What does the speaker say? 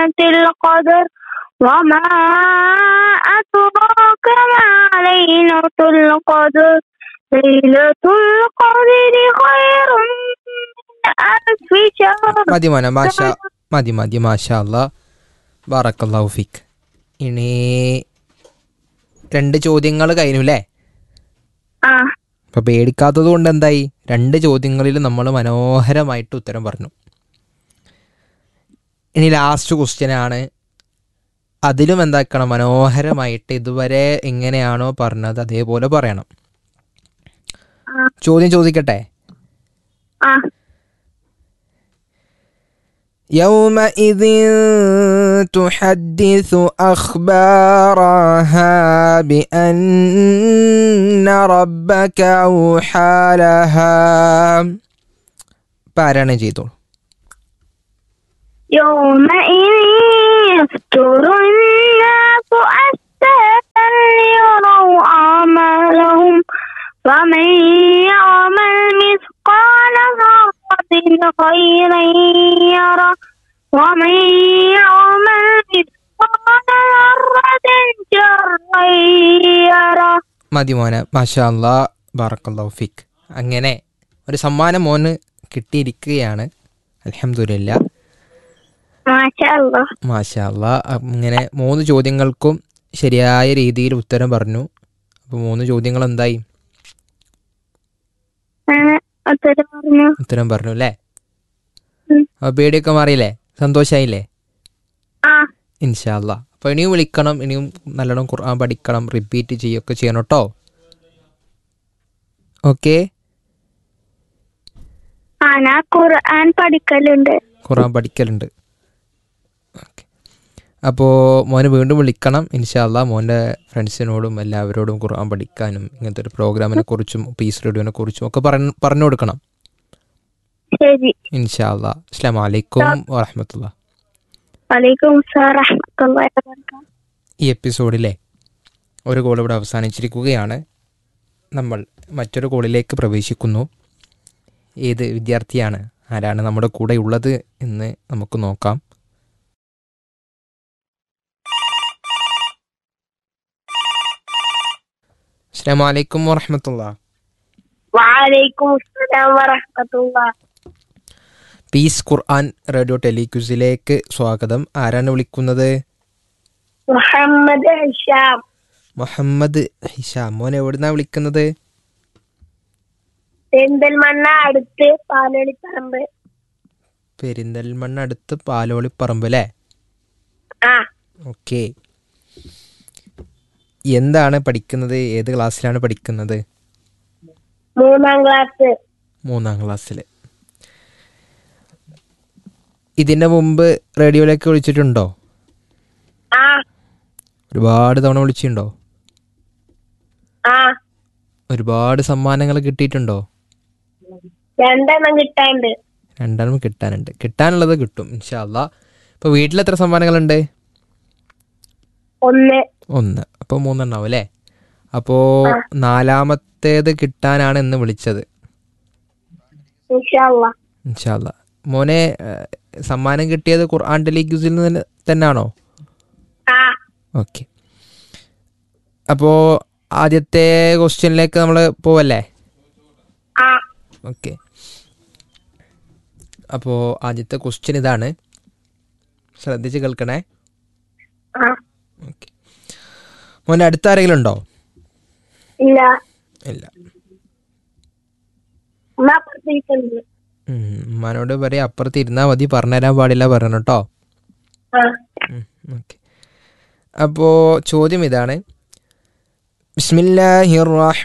ليلة القدر وما أدراك ما ليلة القدر ليلة القدر خير من ألف شهر മതി മോനെ മാഷ മതി മതി മാഷാ അല്ലാ ബാറക്കല്ലാഹു ഫിക്ക് ഇനി രണ്ട് ചോദ്യങ്ങൾ കഴിഞ്ഞു അല്ലേ ആ അപ്പോൾ പേടിക്കാത്തത് കൊണ്ട് എന്തായി രണ്ട് ചോദ്യങ്ങളിൽ നമ്മൾ മനോഹരമായിട്ട് ഉത്തരം പറഞ്ഞു ഇനി ലാസ്റ്റ് ക്വസ്റ്റ്യൻ ആണ് അതിലും എന്താക്കണം മനോഹരമായിട്ട് ഇതുവരെ എങ്ങനെയാണോ പറഞ്ഞത് അതേപോലെ പറയണം ആ. ചോദ്യം ചോദിക്കട്ടെ ആ يومئذ تحدث أخبارها بأن ربك أوحى لها പാരായണം ചെയ്തോളൂ يومئذ يفتر الناس أشتاتا ليروا أعمالهم فمن يعمل مثقال ذرة خيرا يره ومن يعمل مثقال ذرة شرا يره മതി മോനെ മാഷാ അല്ലാ ബാറക്കല്ലാഹു ഫിക്ക് അങ്ങനെ ഒരു സമ്മാനം മോന് കിട്ടിയിരിക്കുകയാണ് അലഹമുല്ല ما شاء الله മാഷാ അല്ലാ അങ്ങനെ മൂന്ന് ചോദ്യങ്ങൾക്കും ശരിയായ രീതിയിൽ ഉത്തരം പറഞ്ഞു അപ്പോൾ മൂന്ന് ചോദ്യങ്ങൾ എന്തായി أنا أتذكر ഉത്തരം പറഞ്ഞു അല്ലേ ഉം. അപ്പോൾ പേടിയൊക്കെ മാറിയില്ലേ സന്തോഷമായില്ലേ آه ഇൻഷാല്ല അപ്പോൾ ഇനിയും വിളിക്കണം ഇനിയും നല്ലോണം ഖുർആൻ പഠിക്കണം റിപ്പീറ്റ് ചെയ്യൊക്കെ ചെയ്യണം കേട്ടോ ഓക്കെ أنا قرآن പഠിക്കലുണ്ട് ഖുർആൻ പഠിക്കലുണ്ട് ഓക്കെ അപ്പോൾ മോനെ വീണ്ടും വിളിക്കണം ഇൻഷാല്ല മോൻ്റെ ഫ്രണ്ട്സിനോടും എല്ലാവരോടും ഖുർആൻ പഠിക്കാനും ഇങ്ങനത്തെ ഒരു പ്രോഗ്രാമിനെ കുറിച്ചും പീസ് റേഡിയോനെ കുറിച്ചും ഒക്കെ പറഞ്ഞ് പറഞ്ഞു കൊടുക്കണം ശരി ഇൻഷാല്ല അസ്ലാം വലൈക്കും വറഹമത്തുള്ള വലൈക്കും അസ്സലാം വറഹ്മത്തുള്ളാഹി വബറകാതുഹു ഈ എപ്പിസോഡിലെ ഒരു കോൾ ഇവിടെ അവസാനിച്ചിരിക്കുകയാണ് നമ്മൾ മറ്റൊരു കോളിലേക്ക് പ്രവേശിക്കുന്നു ഏത് വിദ്യാർത്ഥിയാണ് ആരാണ് നമ്മുടെ കൂടെ ഉള്ളത് എന്ന് നമുക്ക് നോക്കാം അസ്സാം വലൈക്കും വറഹമത്തുള്ള വലൈക്കും അസ്സലാം വറഹ്മത്തുള്ളാഹി പീസ് ഖുർആൻ റേഡിയോ ടെലിക്യൂസിലേക്ക് സ്വാഗതം ആരാണ് വിളിക്കുന്നത് മുഹമ്മദ് ഹിഷാം മുഹമ്മദ് ഹിഷാം മോൻ എവിടുന്നാ വിളിക്കുന്നത് പെരിന്തൽമണ്ണ അടുത്ത് പാലോളിപ്പറമ്പ് പെരിന്തൽമണ്ണ അടുത്ത് പാലോളിപ്പറമ്പ് അല്ലേ ആ ഓക്കെ എന്താണ് പഠിക്കുന്നത് ഏത് ക്ലാസ്സിലാണ് പഠിക്കുന്നത് മൂന്നാം ക്ലാസ് മൂന്നാം ക്ലാസ്സിൽ ഇതിൻ്റെ മുമ്പ് റേഡിയോയിലേക്ക് വിളിച്ചിട്ടുണ്ടോ ആ ഒരുപാട് തവണ വിളിച്ചിട്ടുണ്ടോ ആ ഒരുപാട് സമ്മാനങ്ങൾ കിട്ടിയിട്ടുണ്ടോ രണ്ടെണ്ണം കിട്ടാണ്ട് രണ്ടെണ്ണം കിട്ടാനുണ്ട് കിട്ടാനുള്ളത് കിട്ടും ഇൻഷാല്ല ഇപ്പോൾ വീട്ടിൽ എത്ര സമ്മാനങ്ങളുണ്ട് ഒന്ന് ഒന്ന് അപ്പോൾ മൂന്നെണ്ണാവും അല്ലേ അപ്പോൾ നാലാമത്തേത് കിട്ടാനാണ് ഇന്ന് വിളിച്ചത് ഇൻഷാല്ലാ ഇൻഷാല്ല മോനെ ഏഹ്, സമ്മാനം കിട്ടിയത് ഖുർആൻ ടെലിഗ്യൂസിൽ നിന്ന് തന്നെയാണോ ആ ഓക്കെ അപ്പോൾ ആദ്യത്തെ ക്വസ്റ്റ്യനിലേക്ക് നമ്മൾ പോവല്ലേ ആ ഓക്കെ അപ്പോൾ ആദ്യത്തെ ക്വസ്റ്റ്യൻ ഇതാണ് ശ്രദ്ധിച്ച് കേൾക്കണേ ആ ഓക്കെ മോനെ അടുത്ത ആരെങ്കിലും ഉണ്ടോ ഇല്ല ഇല്ല ഉമ്മ അപ്പുറത്തേക്കുണ്ട് ഉം, ഉമ്മാനോട് പറയാം അപ്പുറത്ത് ഇരുന്നാൽ മതി പറഞ്ഞുതരാൻ പാടില്ല പറയണം കേട്ടോ ആ ഓക്കെ അപ്പോൾ ചോദ്യം ഇതാണ് ബിസ്മില്ലാഹിർ റഹ്മാൻ